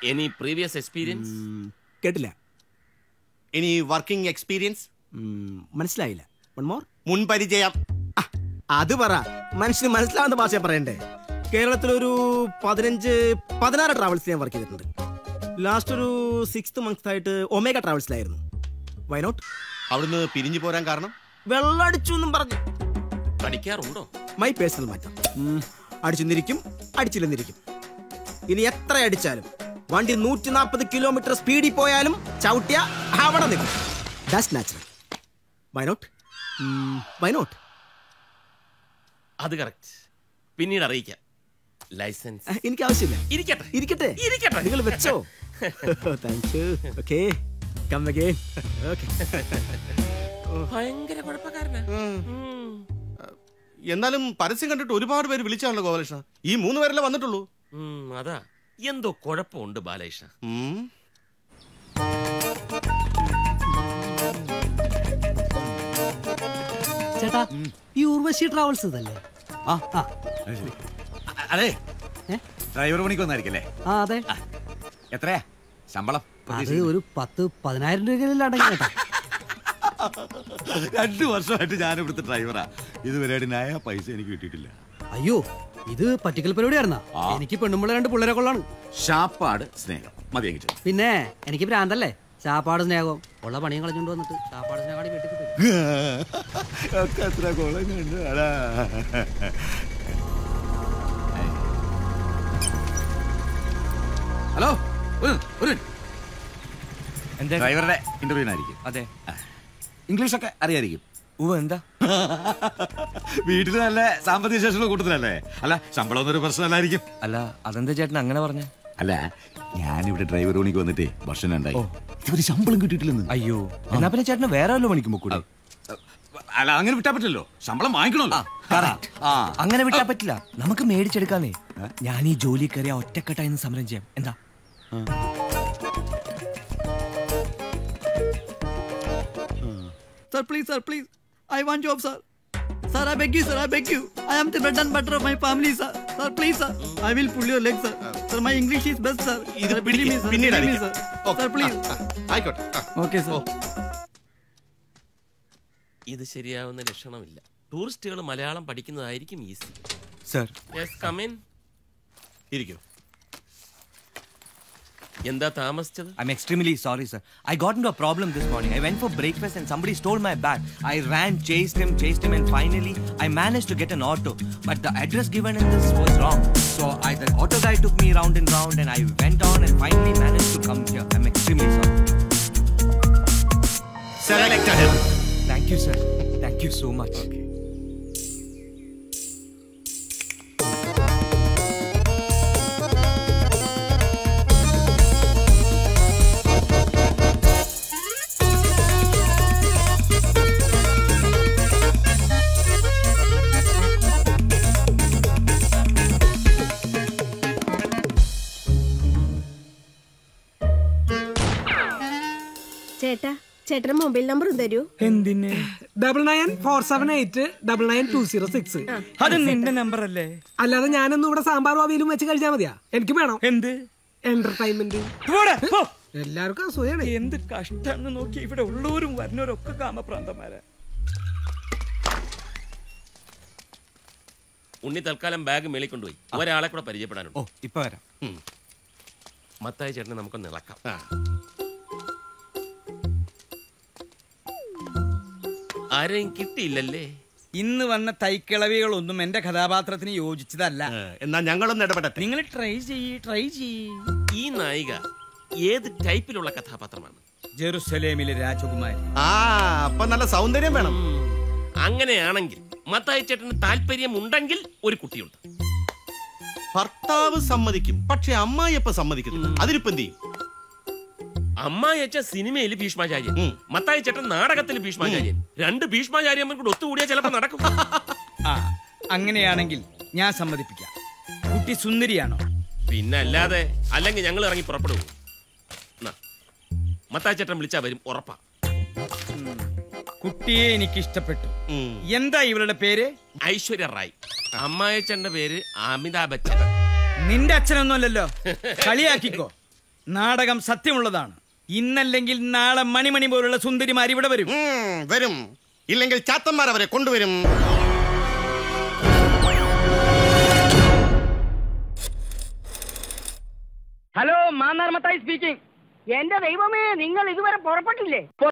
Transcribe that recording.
Any previous experience കേട്ടില്ല ഇനി working experience ഉം, മനസ്സിലായില്ല വൺ മോർ മുൻപരിചയം അത് പറ മനുഷ്യന് മനസ്സിലാവുന്ന ഭാഷ പറയണ്ടേ കേരളത്തിലൊരു പതിനഞ്ച് പതിനാറ് ട്രാവൽസ് ഞാൻ വർക്ക് ചെയ്തിട്ടുണ്ട് ലാസ്റ്റ് ഒരു സിക്സ് മന്ത്സ് ആയിട്ട് ഒമേഗ ട്രാവൽസിലായിരുന്നു വയനോട്ട് അവിടുന്ന് പിരിഞ്ഞു പോരാൻ കാരണം വെള്ളടിച്ചു എന്നും പറഞ്ഞു പഠിക്കാറുണ്ടോ മൈ പേഴ്സണൽ മാറ്റം അടിച്ചെന്നിരിക്കും അടിച്ചില്ലെന്നിരിക്കും ഇനി എത്ര അടിച്ചാലും വണ്ടി നൂറ്റി നാൽപ്പത് കിലോമീറ്റർ സ്പീഡിൽ പോയാലും ചവിട്ടിയ അവിടെ നിൽക്കും ദാറ്റ്സ് നാച്ചുറൽ വയനോട്ട് വയനോട്ട് അത് കറക്റ്റ് പിന്നീട് അറിയിക്കാം ലൈസൻസ് എനിക്ക് ആവശ്യമില്ല ഇരിക്കട്ടെ ഇരിക്കട്ടെ ഇരിക്കട്ടെ നിങ്ങൾ വെച്ചോ thank you okay come again okay ഭയങ്കര കുഴപ്പക്കാരനാ എന്നാലും പരസ്യം കണ്ടിട്ട് ഒരുപാട് പേര് വിളിച്ചാണല്ലോ ഗോപാലകൃഷ്ണ ഈ മൂന്ന് പേരല്ലേ വന്നിട്ടുള്ളൂ ഉം, അതാ എന്തോ കുഴപ്പമുണ്ട് ബാലകൃഷ്ണ ഉം. ചേട്ടാ ഈ ഉർവശി ട്രാവൽസ് ഇതല്ലേ ആ ആ അത് ശരി. അ- അതെ ഏ? ഡ്രൈവർ പണിക്ക് വന്നായിരിക്കല്ലേ ആ അതെ എത്രയാ ശമ്പളം അത് ഒരു പത്ത് പതിനായിരം രൂപയിലും അടങ്ങി കേട്ടാ രണ്ടു വർഷമായിട്ട് ഞാൻ ഇവിടുത്തെ ഡ്രൈവറാ ഇതുവരെ നായ പൈസ എനിക്ക് കിട്ടിയിട്ടില്ല അയ്യോ ഇത് പറ്റിക്കൽ പരിപാടിയായിരുന്നാ ആ. എനിക്ക് പെണ്ണുമ്പിള്ള രണ്ട് പിള്ളേരെ കൊള്ളാണ് ഷാപ്പാട് സ്നേഹം മതിയെങ്കിൽ പിന്നെ എനിക്ക് ഭ്രാന്തല്ലേ ചാപ്പാട് സ്നേഹം ഉള്ള പണിയും കളഞ്ഞോണ്ട് വന്നിട്ട് ചാപ്പാട് സ്നേഹം വീട്ടിൽ ഒക്കെ എത്ര കോളം കണ്ടു അടാ. ഹലോ ഒരു ഒരു എന്താ ഡ്രൈവറുടെ ഇന്റർവ്യൂവിനായിരിക്കും അതെ ഇംഗ്ലീഷ് ഒക്കെ അറിയായിരിക്കും ഓ എന്താ വീട്ടിൽ നല്ല സാമ്പത്തിക ശേഷമുള്ള കൂട്ടത്തിലല്ലേ അല്ല ശമ്പളം ഒന്നും ഒരു പ്രശ്നമല്ലായിരിക്കും അല്ല അതെന്താ ചേട്ടൻ അങ്ങനെ പറഞ്ഞ അല്ല ഞാനിവിടെ ഡ്രൈവർ പണിക്ക് വന്നിട്ടേ വർഷം രണ്ടായി ഇതുവരെ ശമ്പളം കിട്ടിയിട്ടില്ലെന്ന് അയ്യോ എന്നാ പിന്നെ ചേട്ടന് വേറെ വല്ല പണിക്ക് പോക്കൂടെ അല്ല അങ്ങനെ വിട്ടാ പറ്റില്ലല്ലോ ശമ്പളം വാങ്ങിക്കണമല്ലോ correct. ആ അങ്ങനെ വിട്ടാ പറ്റില്ല നമുക്ക് മേടിച്ചെടുക്കാന്നേ ഞാൻ ഈ ജോലി കയറിയ ഒറ്റക്കെട്ടായി നിന്ന് സമരം ചെയ്യാം എന്താ Sir, please, sir, please. I want job, sir. Sir, I beg you, sir, I beg you. I am the bread and butter of my family, sir. Sir, please, sir. I will pull your leg, sir. Sir, my English is best, sir. ഇത് Sir, believe me, പിടിക്ക്. sir. പിന്നീട് Believe me, അറിയിക്കാം. sir. Okay. Sir, please. ആ, ആ, ആയിക്കോട്ടെ ആ. Okay, sir. ഇത് ശരിയാവുന്ന ലക്ഷണമില്ല ടൂറിസ്റ്റുകൾ മലയാളം പഠിക്കുന്നതായിരിക്കും ഈസി സർ യെസ് കമിൻ ഇരിക്കൂ എന്താ താമസിച്ചത് I'm extremely sorry, sir. I got into a problem this morning. I went for breakfast and somebody stole my bag. I ran, chased him, chased him, and finally I managed to get an auto. But the address given in this was wrong. So I, the auto guy took me round and round, and I went on and finally managed to come here. I'm extremely sorry. Selected Thank you, sir. Thank you so much. ചേട്ടാ ചേട്ടന്റെ mobile number തരൂ എന്തിന് double nine four seven eight double nine two zero six അത് നിന്റെ number അല്ലേ അല്ലാതെ ഞാനൊന്നും ഇവിടെ സാമ്പാറും അവിയലും വെച്ച് കഴിച്ചാൽ മതിയാ എനിക്ക് വേണം എന്ത് എന്റർടൈൻമെന്റ് പോടാ, പോ. എല്ലാവർക്കും അസൂയാണ് എന്ത് കഷ്ടം നോക്കി ഇവിടെ ഉള്ളവരും വരുന്നവരൊക്കെ കാമപ്രാന്തന്മാരാ ഉണ്ണി തൽക്കാലം ബാഗ് മേളിൽ കൊണ്ടുപോയി ഒരാളെ കൂടെ പരിചയപ്പെടാനുണ്ട് ഓ ഇപ്പൊ വരാം മത്തായ ചേട്ടനെ നമുക്കൊന്ന് ഇളക്കാം ആരെയും കിട്ടിയില്ലല്ലേ ഇന്ന് വന്ന തൈക്കിളവികളൊന്നും എന്റെ കഥാപാത്രത്തിന് യോജിച്ചതല്ല എന്നാ ഞങ്ങളൊന്ന് ഇടപെടട്ടെ നിങ്ങൾ ട്രൈ ചെയ്യ് ട്രൈ ചെയ്യ് ഈ നായിക ഏത് ടൈപ്പിലുള്ള കഥാപാത്രമാണ് ജെറുസലേമിലെ രാജകുമാരി ആ അപ്പൊ നല്ല സൗന്ദര്യം വേണം അങ്ങനെയാണെങ്കിൽ മത്തായ ചേട്ടന് താല്പര്യം ഉണ്ടെങ്കിൽ ഒരു കുട്ടിയുണ്ട് ഭർത്താവ് സമ്മതിക്കും പക്ഷെ അമ്മായിയപ്പ സമ്മതിക്കത്തില്ല അതിനിപ്പോ എന്ത് ചെയ്യും അമ്മായച്ച സിനിമയിൽ ഭീഷ്മാചാര്യൻ മത്തായ ചേട്ടൻ നാടകത്തിൽ ഭീഷ്മാചാര്യൻ രണ്ട് ഭീഷ്മാചാര്യന്മാർ കൂടെ ഒത്തുകൂടിയാൽ ചിലപ്പോൾ നടക്കും ആ അങ്ങനെയാണെങ്കിൽ ഞാൻ സമ്മതിപ്പിക്കാം കുട്ടി സുന്ദരിയാണോ പിന്നെ അല്ലാതെ അല്ലെങ്കിൽ ഞങ്ങൾ ഇറങ്ങി പുറപ്പെടുവോ എന്നാ, മത്തായ ചേട്ടൻ വിളിച്ചാ വരും ഉറപ്പാ കുട്ടിയെ എനിക്ക് ഇഷ്ടപ്പെട്ടു എന്താ ഇവളുടെ പേര് ഐശ്വര്യ റായ് അമ്മായച്ചന്റെ പേര് അമിതാഭ് ബച്ചൻ നിന്റെ അച്ഛനൊന്നുമല്ലല്ലോ കളിയാക്കിക്കോ നാടകം സത്യമുള്ളതാണ് ഇന്നല്ലെങ്കിൽ നാളെ മണിമണി പോലുള്ള സുന്ദരിമാർ ഇവിടെ വരും വരും ഇല്ലെങ്കിൽ ചാത്തന്മാർ അവരെ കൊണ്ടുവരും ഹലോ മാന്നാർമത്തായി സ്പീക്കിംഗ് എന്റെ ദൈവമേ നിങ്ങൾ ഇതുവരെ പുറപ്പെട്ടില്ലേ